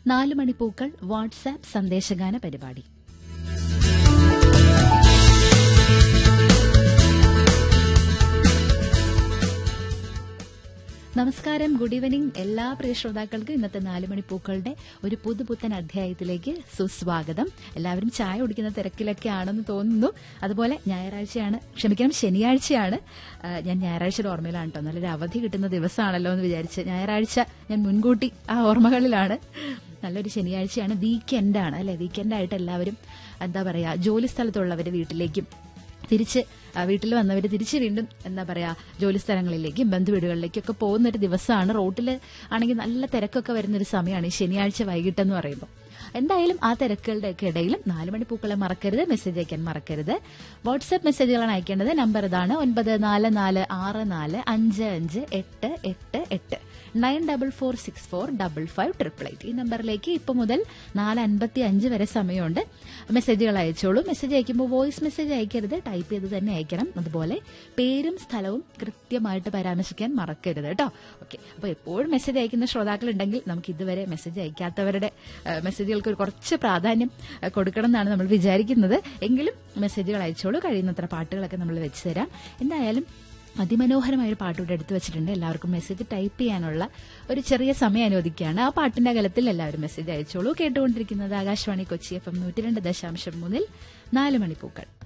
നാല് മണിപ്പൂക്കൾ വാട്സാപ്പ് സന്ദേശഗാന പരിപാടി നമസ്കാരം ഗുഡ് ഈവനിംഗ് എല്ലാ പ്രിയ ശ്രോതാക്കൾക്കും ഇന്നത്തെ നാല് മണിപ്പൂക്കളുടെ ഒരു പുതുപുത്തൻ അധ്യായത്തിലേക്ക് സുസ്വാഗതം എല്ലാവരും ചായ കുടിക്കുന്ന തിരക്കിലൊക്കെ ആണെന്ന് തോന്നുന്നു അതുപോലെ ഞായറാഴ്ചയാണ് ക്ഷമിക്കണം ശനിയാഴ്ചയാണ് ആ, ഞാൻ ഞായറാഴ്ചയുടെ ഓർമ്മയിലാണ് കേട്ടോ നല്ലൊരു അവധി കിട്ടുന്ന ദിവസമാണല്ലോ എന്ന് വിചാരിച്ച് ഞായറാഴ്ച ഞാൻ മുൻകൂട്ടി ആ ഓർമ്മകളിലാണ് നല്ലൊരു ശനിയാഴ്ചയാണ് വീക്കെൻഡാണ് അല്ലെ വീക്കെൻഡായിട്ട് എല്ലാവരും എന്താ പറയാ ജോലി സ്ഥലത്തുള്ളവർ വീട്ടിലേക്കും തിരിച്ച് ആ, വീട്ടിൽ വന്നവർ തിരിച്ച് വീണ്ടും എന്താ പറയാ ജോലി സ്ഥലങ്ങളിലേക്കും ബന്ധുവീടുകളിലേക്കും ഒക്കെ പോകുന്ന ഒരു ദിവസമാണ് റോട്ടിൽ ആണെങ്കിൽ നല്ല തിരക്കൊക്കെ വരുന്ന ഒരു സമയമാണ് ഈ ശനിയാഴ്ച വൈകിട്ടെന്ന് പറയുമ്പോൾ എന്തായാലും ആ തിരക്കുകളുടെ ഒക്കെ ഇടയിലും നാല് മണി പൂക്കളെ മറക്കരുത് മെസ്സേജ് അയക്കാൻ മറക്കരുത് വാട്സ്ആപ്പ് മെസ്സേജുകളാണ് അയക്കേണ്ടത് നമ്പർ ഇതാണ് ഒൻപത് നാല് നാല് ആറ് നാല് അഞ്ച് അഞ്ച് എട്ട് എട്ട് എട്ട് nine double four six four double five triple eight ഈ നമ്പറിലേക്ക് ഇപ്പൊ മുതൽ നാല് അൻപത്തി അഞ്ച് വരെ സമയമുണ്ട് മെസ്സേജുകൾ അയച്ചോളൂ മെസ്സേജ് അയക്കുമ്പോൾ വോയിസ് മെസ്സേജ് അയക്കരുത് ടൈപ്പ് ചെയ്ത് തന്നെ അയക്കണം അതുപോലെ പേരും സ്ഥലവും കൃത്യമായിട്ട് പരാമർശിക്കാൻ മറക്കരുത് കേട്ടോ ഓക്കെ അപ്പോൾ എപ്പോഴും മെസ്സേജ് അയക്കുന്ന ശ്രോതാക്കൾ ഉണ്ടെങ്കിൽ നമുക്ക് ഇതുവരെ മെസ്സേജ് അയക്കാത്തവരുടെ ആ, മെസ്സേജുകൾക്ക് ഒരു കുറച്ച് പ്രാധാന്യം ആ, കൊടുക്കണം എന്നാണ് നമ്മൾ വിചാരിക്കുന്നത് എങ്കിലും മെസ്സേജുകൾ അയച്ചോളൂ കഴിയുന്നത്ര പാട്ടുകളൊക്കെ നമ്മൾ വെച്ച് തരാം എന്തായാലും അതിമനോഹരമായ ഒരു പാട്ടുകൂടെ എടുത്തു വെച്ചിട്ടുണ്ട് എല്ലാവർക്കും മെസ്സേജ് ടൈപ്പ് ചെയ്യാനുള്ള ഒരു ചെറിയ സമയം അനുവദിക്കുകയാണ് ആ പാട്ടിന്റെ അകലത്തിൽ എല്ലാവരും മെസ്സേജ് അയച്ചോളൂ കേട്ടുകൊണ്ടിരിക്കുന്നത് ആകാശവാണി കൊച്ചി എഫ് എം നൂറ്റി രണ്ട് ദശാംശം മൂന്നിൽ നാല് മണിപ്പൂക്കൾ